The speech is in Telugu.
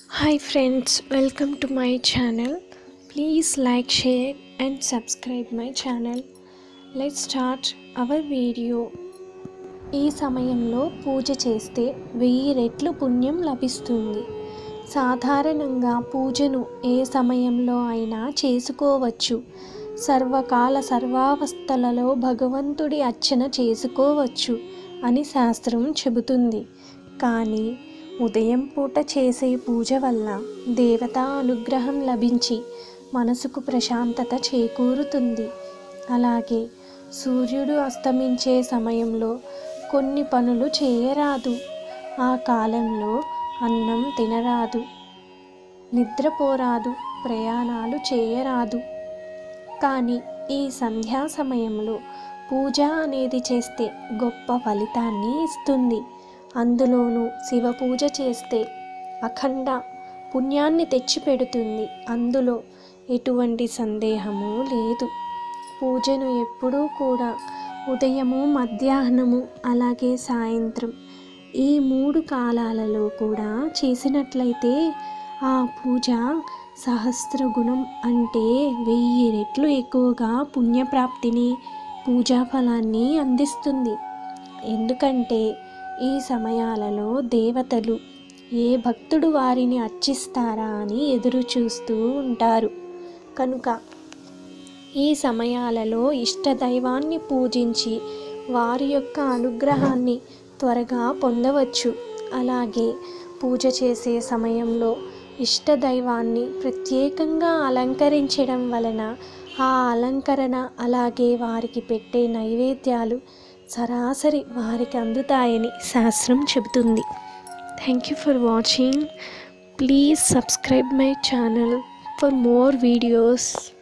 Hi friends, welcome to my channel. Please like, share and subscribe my channel. Let's start our video. ఈ సమయంలో పూజ చేస్తే వెయ్యి రెట్లు పుణ్యం లభిస్తుంది సాధారణంగా పూజను ఏ సమయంలో అయినా చేసుకోవచ్చు సర్వకాల సర్వావస్థలలో భగవంతుడి అర్చన చేసుకోవచ్చు అని శాస్త్రం చెబుతుంది కానీ ఉదయం పూట చేసే పూజ వల్ల దేవతా అనుగ్రహం లభించి మనసుకు ప్రశాంతత చేకూరుతుంది అలాగే సూర్యుడు అస్తమించే సమయంలో కొన్ని పనులు చేయరాదు ఆ కాలంలో అన్నం తినరాదు నిద్రపోరాదు ప్రయాణాలు చేయరాదు కానీ ఈ సంధ్యా సమయంలో పూజ అనేది చేస్తే గొప్ప ఫలితాన్ని ఇస్తుంది అందులోనూ శివ పూజ చేస్తే అఖండ పుణ్యాన్ని తెచ్చిపెడుతుంది అందులో ఎటువంటి సందేహము లేదు పూజను ఎప్పుడూ కూడా ఉదయము మధ్యాహ్నము అలాగే సాయంత్రం ఈ మూడు కాలాలలో కూడా చేసినట్లయితే ఆ పూజ సహస్ర గుణం అంటే వెయ్యి రెట్లు ఎక్కువగా పుణ్యప్రాప్తిని పూజా ఫలాన్ని అందిస్తుంది ఎందుకంటే ఈ సమయాలలో దేవతలు ఏ భక్తుడు వారిని అర్చిస్తారా అని ఎదురు చూస్తూ ఉంటారు కనుక ఈ సమయాలలో ఇష్టదైవాన్ని పూజించి వారి యొక్క అనుగ్రహాన్ని త్వరగా పొందవచ్చు అలాగే పూజ చేసే సమయంలో ఇష్టదైవాన్ని ప్రత్యేకంగా అలంకరించడం వలన ఆ అలంకరణ అలాగే వారికి పెట్టే నైవేద్యాలు సరాసరి వారికి అందుతాయని శాస్త్రం చెబుతుంది thank you for watching please subscribe my channel for more videos